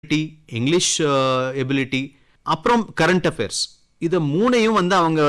ability English ability அப்புறம் current affairs இதை மூணையும் வந்து அவங்க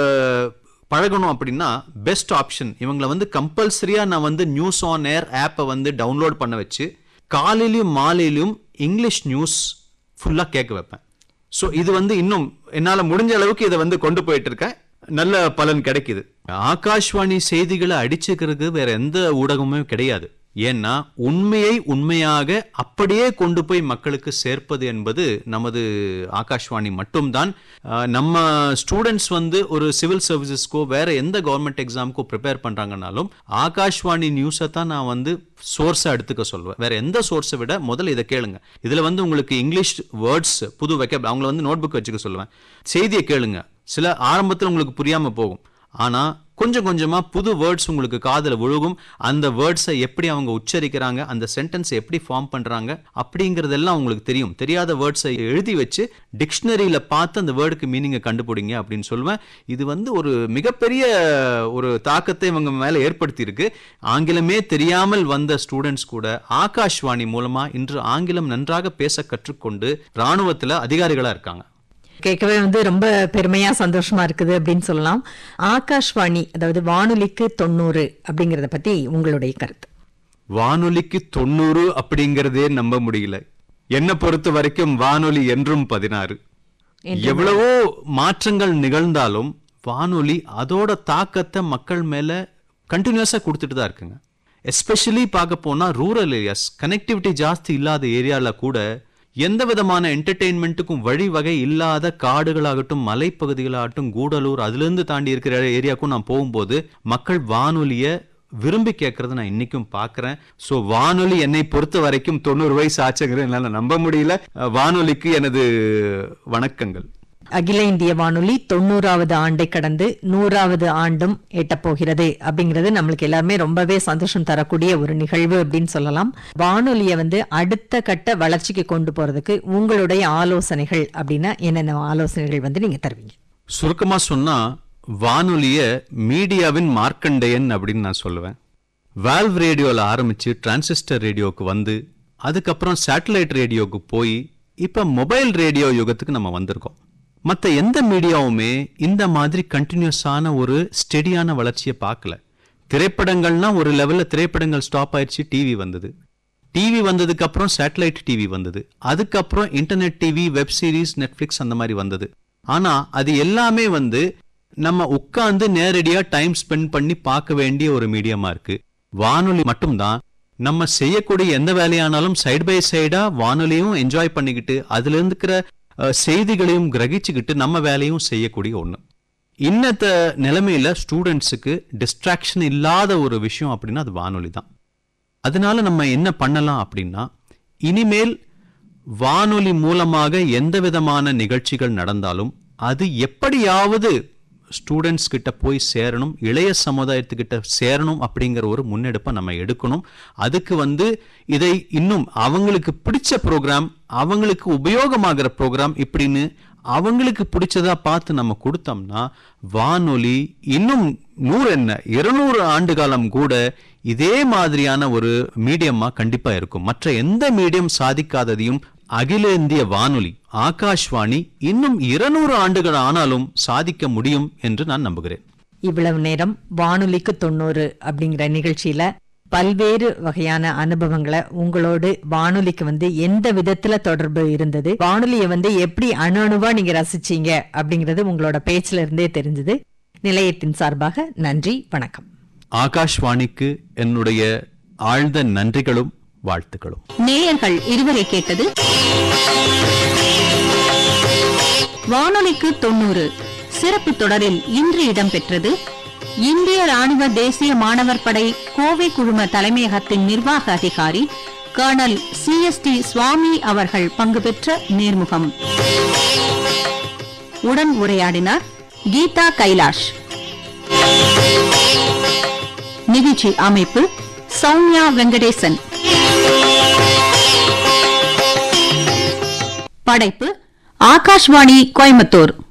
பழகணும் அப்படின்னா பெஸ்ட் ஆப்ஷன் இவங்களை வந்து கம்பல்சரியாக நான் வந்து நியூஸ் ஆன் ஏர் ஆப்பை வந்து டவுன்லோட் பண்ண வச்சு காலையிலையும் மாலையிலையும் இங்கிலீஷ் நியூஸ் ஃபுல்லாக கேட்க வைப்பேன் ஸோ இது வந்து இன்னும் என்னால் முடிஞ்ச அளவுக்கு இதை வந்து கொண்டு போயிட்டு இருக்கேன் நல்ல பலன் கிடைக்குது ஆகாஷ்வாணி செய்திகளை அடிச்சுக்கிறதுக்கு வேற எந்த ஊடகமும் கிடையாது ஏன்னா உண்மையை உண்மையாக அப்படியே கொண்டு போய் மக்களுக்கு சேர்ப்பது என்பது நமது ஆகாஷ்வாணி மட்டும்தான் அஹ், நம்ம ஸ்டூடெண்ட்ஸ் வந்து ஒரு சிவில் சர்வீசஸ்க்கோ வேற எந்த கவர்மெண்ட் எக்ஸாமுக்கோ ப்ரிப்பேர் பண்றாங்கனாலும் ஆகாஷ்வாணி நியூஸை தான் நான் வந்து சோர்ஸை எடுத்துக்க சொல்லுவேன் வேற எந்த சோர்ஸை விட முதல்ல இதை கேளுங்க இதுல வந்து உங்களுக்கு இங்கிலீஷ் வேர்ட்ஸ் புது வெக்க அவங்கள வந்து நோட் புக் வச்சுக்க சொல்லுவேன் செய்தியை கேளுங்க சில ஆரம்பத்தில் உங்களுக்கு புரியாம போகும் ஆனா கொஞ்சம் கொஞ்சமா புது வேர்ட்ஸ் உங்களுக்கு காதுல விழுகும் அந்த வேர்ட்ஸை எப்படி அவங்க உச்சரிக்கிறாங்க அந்த சென்டென்ஸை எப்படி ஃபார்ம் பண்றாங்க அப்படிங்கறதெல்லாம் உங்களுக்கு தெரியும் தெரியாத வேர்ட்ஸை எழுதி வச்சு டிக்ஷனரியில பார்த்து அந்த வேர்டுக்கு மீனிங்கை கண்டுபிடிங்க அப்படின்னு சொல்லுவேன் இது வந்து ஒரு மிகப்பெரிய ஒரு தாக்கத்தை இவங்க மேல ஏற்படுத்தி இருக்கு ஆங்கிலமே தெரியாமல் வந்த ஸ்டூடெண்ட்ஸ் கூட ஆகாஷ்வாணி மூலமா இன்று ஆங்கிலம் நன்றாக பேச கற்றுக்கொண்டு ராணுவத்துல அதிகாரிகளா இருக்காங்க கேட்கவே வந்து ரொம்ப பெருமையா சந்தோஷமா இருக்குது அப்படின்னு சொல்லலாம் ஆகாஷ்வாணி அதாவது வானொலிக்கு தொண்ணூறு அப்படிங்கறத பத்தி உங்களுடைய கருத்து வானொலிக்கு தொண்ணூறு அப்படிங்கறதே நம்ப முடியல என்னை பொறுத்த வரைக்கும் வானொலி என்றும் பதினாறு எவ்வளவோ மாற்றங்கள் நிகழ்ந்தாலும் வானொலி அதோட தாக்கத்தை மக்கள் மேல கண்டினியூஸா கொடுத்துட்டு தான் இருக்குங்க எஸ்பெஷலி பார்க்க போனா ரூரல் ஏரியாஸ் கனெக்டிவிட்டி ஜாஸ்தி இல்லாத ஏரியால கூட எந்த விதமான என்டர்டெயின்மெண்ட்டுக்கும் வழிவகை இல்லாத காடுகளாகட்டும் மலைப்பகுதிகளாகட்டும் கூடலூர் அதிலிருந்து தாண்டி இருக்கிற ஏரியாவுக்கும் நான் போகும்போது மக்கள் வானொலியை விரும்பி கேட்கறத நான் இன்னைக்கும் பார்க்கறேன் ஸோ வானொலி என்னை பொறுத்த வரைக்கும் தொண்ணூறு வயசு ஆச்சுங்கிறது என்னால் நம்ப முடியல அஹ், வானொலிக்கு எனது வணக்கங்கள் அகில இந்திய வானொலி தொண்ணூறாவது ஆண்டை கடந்து நூறாவது ஆண்டும் எட்டப்போகிறது அப்படிங்கிறது நம்மளுக்கு எல்லாருமே ரொம்பவே சந்தோஷம் தரக்கூடிய ஒரு நிகழ்வு அப்படின்னு சொல்லலாம் வானொலியை வந்து அடுத்த கட்ட வளர்ச்சிக்கு கொண்டு போறதுக்கு உங்களுடைய ஆலோசனைகள் அப்படின்னா என்னென்ன ஆலோசனைகள் வந்து நீங்க தருவீங்க சுருக்கமா சொன்னா வானொலிய மீடியாவின் மார்க்கண்டேயன் அப்படின்னு நான் சொல்லுவேன் வால்வ் ரேடியோல ஆரம்பிச்சு டிரான்சிஸ்டர் ரேடியோவுக்கு வந்து அதுக்கப்புறம் சேட்டலைட் ரேடியோவுக்கு போய் இப்ப மொபைல் ரேடியோ யுகத்துக்கு நம்ம வந்திருக்கோம் மற்ற எந்த மீடியாவுமே இந்த மாதிரி கண்டினியூஸான ஒரு ஸ்டெடியான வளர்ச்சியை பார்க்கல திரைப்படங்கள்னா ஒரு லெவல்ல திரைப்படங்கள் ஸ்டாப் ஆயிடுச்சு டிவி வந்தது டிவி வந்ததுக்கு அப்புறம் சேட்டலைட் டிவி வந்தது அதுக்கப்புறம் internet TV web series Netflix அந்த மாதிரி வந்தது ஆனா அது எல்லாமே வந்து நம்ம உட்கார்ந்து நேரடியா டைம் ஸ்பெண்ட் பண்ணி பார்க்க வேண்டிய ஒரு மீடியமா இருக்கு வானொலி மட்டும்தான் நம்ம செய்யக்கூடிய எந்த வேலையானாலும் சைடு பை சைடா வானொலியும் என்ஜாய் பண்ணிக்கிட்டு அதுல இருக்கிற அஹ், செய்திகளையும் கிரகிச்சுக்கிட்டு நம்ம வேலையும் செய்யக்கூடிய ஒண்ணு இன்னத்த நிலைமையில ஸ்டூடெண்ட்ஸுக்கு டிஸ்ட்ராக்ஷன் இல்லாத ஒரு விஷயம் அப்படின்னா அது வானொலி தான் அதனால நம்ம என்ன பண்ணலாம் அப்படின்னா இனிமேல் வானொலி மூலமாக எந்த விதமான நிகழ்ச்சிகள் நடந்தாலும் அது எப்படியாவது ஸ்டூடெண்ட்ஸ் கிட்ட போய் சேரணும் இளைய சமுதாயத்துக்கிட்ட சேரணும் அப்படிங்கிற ஒரு முன்னெடுப்பை நம்ம எடுக்கணும் அதுக்கு வந்து இதை இன்னும் அவங்களுக்கு பிடிச்ச ப்ரோக்ராம் அவங்களுக்கு உபயோகமாகிற ப்ரோக்ராம் இப்படின்னு அவங்களுக்கு பிடிச்சதா பார்த்து நம்ம கொடுத்தோம்னா வானொலி இன்னும் நூறு என்ன இருநூறு ஆண்டு காலம் கூட இதே மாதிரியான ஒரு மீடியமா கண்டிப்பா இருக்கும் மற்ற எந்த மீடியம் சாதிக்காததையும் அகில இந்திய வானொலி ஆகாஷ்வாணி இன்னும் இருநூறு ஆண்டுகள் ஆனாலும் சாதிக்க முடியும் என்று நான் நம்புகிறேன் இவ்வளவு நேரம் வானொலிக்கு தொண்ணூறு அப்படிங்கிற நிகழ்ச்சியில பல்வேறு வகையான அனுபவங்களை உங்களோடு வானொலிக்கு வந்து எந்த விதத்துல தொடர்பு இருந்தது வானொலியை வந்து எப்படி அணு அணுவா நீங்க ரசிச்சீங்க அப்படிங்கிறது உங்களோட பேச்சுல இருந்தே தெரிஞ்சது நிலையத்தின் சார்பாக நன்றி வணக்கம் ஆகாஷ்வாணிக்கு என்னுடைய ஆழ்ந்த நன்றிகளும் வாழ்த்துக்களும் நேயர்கள் இதுவரை கேட்டது வானொலிக்கு தொண்ணூறு சிறப்பு தொடரில் இன்று இடம்பெற்றது இந்திய ராணுவ தேசிய மாணவர் படை கோவை குழும தலைமையகத்தின் நிர்வாக அதிகாரி colonel C S T Swami அவர்கள் பங்கு பெற்ற நேர்முகம் உடன் உரையாடினார் கீதா கைலாஷ் நிகழ்ச்சி அமைப்பு சௌமியா வெங்கடேசன் படைப்பு ஆகாஷ்வாணி கோயம்புத்தூர்